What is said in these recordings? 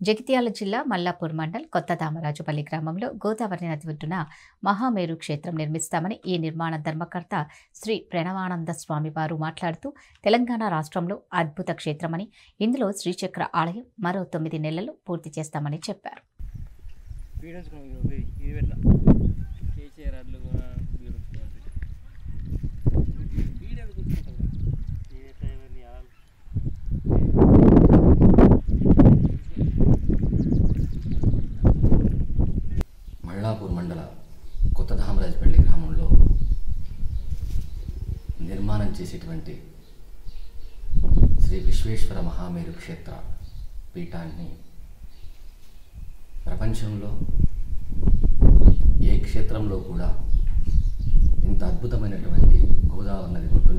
జగిత్యాల జిల్లా మల్లాపూర్ మండల్ కొత్త దామరాజుపల్లి గ్రామంలో గోదావరి నది ఒడ్డున మహామేరు క్షేత్రం నిర్మిస్తామని ఈ నిర్మాణ ధర్మకర్త శ్రీ ప్రణవానంద స్వామి వారు మాట్లాడుతూ తెలంగాణ రాష్ట్రంలో అద్భుత క్షేత్రమని ఇందులో శ్రీచక్ర ఆలయం మరో తొమ్మిది నెలల్లో పూర్తి చేస్తామని చెప్పారు వీడియోస్ ఇది ఇది పెట్టా కేసీఆర్ అడ్లు కూడా వీడియో కూర్చుంటాం మల్లాపూర్ మండల కొత్తధామరాజపల్లి గ్రామంలో నిర్మాణం చేసేటువంటి శ్రీ విశ్వేశ్వర మహామేరు క్షేత్ర పీఠాన్ని ప్రపంచంలో ఏ క్షేత్రంలో కూడా ఇంత అద్భుతమైనటువంటి గోదావరి నది ఒడ్డున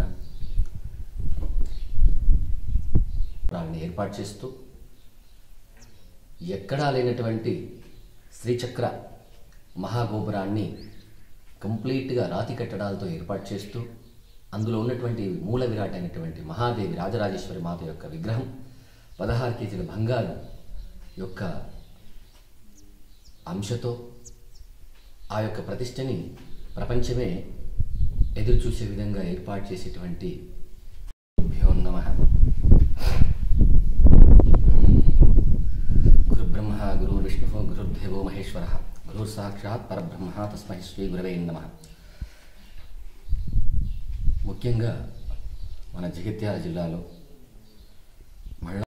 దాన్ని ఏర్పాటు చేస్తూ ఎక్కడా లేనటువంటి శ్రీచక్ర మహాగోపురాన్ని కంప్లీట్గా రాతి కట్టడాలతో ఏర్పాటు చేస్తూ అందులో ఉన్నటువంటి మూల విరాట్ అయినటువంటి మహాదేవి రాజరాజేశ్వరి మాత యొక్క విగ్రహం పదహారు కేజీల బంగారు యొక్క అంశతో ఆ యొక్క ప్రతిష్టని ప్రపంచమే ఎదురు చూసే విధంగా ఏర్పాటు చేసేటువంటి భ్యో నమః గురుబ్రహ్మ గురుర్విష్ణు గురుర్దేవో మహేశ్వర గురుర్ సాక్షాత్ పరబ్రహ్మ తస్మై శ్రీ గురవే నమ ముఖ్యంగా మన జగిత్యాల జిల్లాలో